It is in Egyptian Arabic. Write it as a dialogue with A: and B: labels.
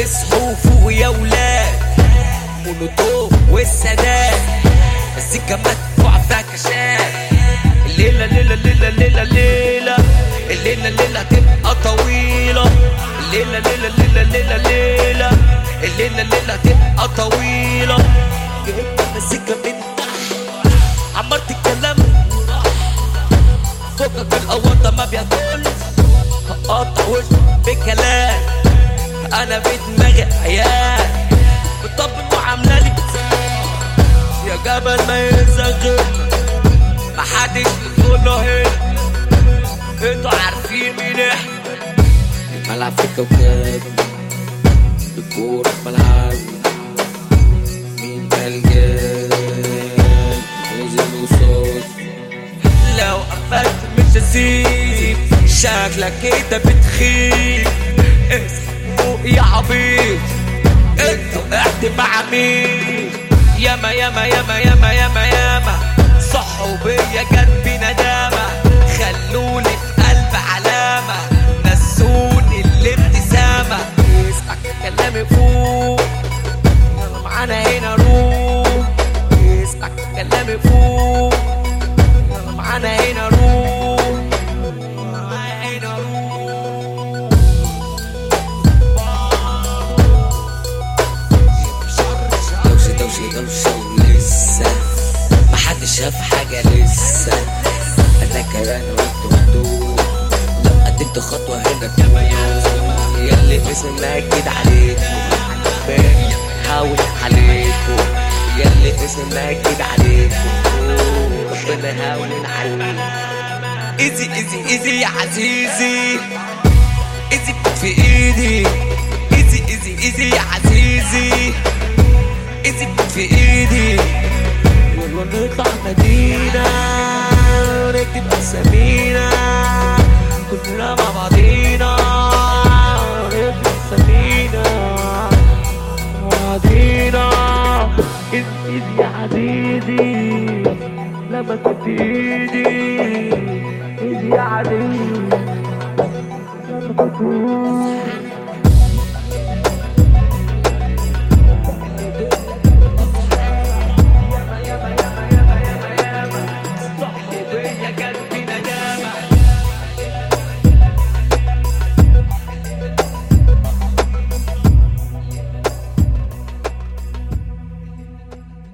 A: اصحوا فوق يا ولاد مولوتوف والسادات السكة مدفوع فيها كشاف الليلة ليلة ليلة ليلة ليلة الليلة ليلة تبقى طويلة الليلة ليلة ليلة ليلة ليلة الليلة ليلة تبقى طويلة جبت مزيكا من تحت عمرت الكلام فوقك القواطة ما بياكلش هقطع وش بكلام انا بدماغي عيال بطبل وعامله لي يا جبل ما ينزغل محدش يدخله هنا انتوا عارفين مين احنا الملعب في كوكب الكورة في ملعب مين ملجان نزل وصوت لو قفلت مش هسيب شكلك كده بتخيب اصحى فوق يا عبيط انت وقعت مع مين ياما ياما ياما ياما ياما ياما صحوا بيا جت بندامة خلوني في قلب علامة نسوني الابتسامة اسمع كلامي فوق يلا معانا هنا روح اسمع كلامي فوق يلا معانا هنا روح معانا هنا روح دوشة دوشة دوشة ولسه محدش شاف حاجة لسه أنا كمان وانتوا انتوا لو قدمت خطوة هنا تقولوا ياللي اسم مأكد عليكم حاول عليكم ياللي اسم مأكد عليكم ربنا يهون عليكم ايزي ايزي ايزي يا عزيزي ايزي في ايدي ايزي ايزي ايزي يا عزيزي ايزي في ايدي يلا نطلع مدينة ونكتب اسامينا كلنا مع بعضينا نكتب اسامينا مع بعضينا ايزي ايزي يا عزيزي لما كنت ايدي ايزي يا عزيزي لما كنت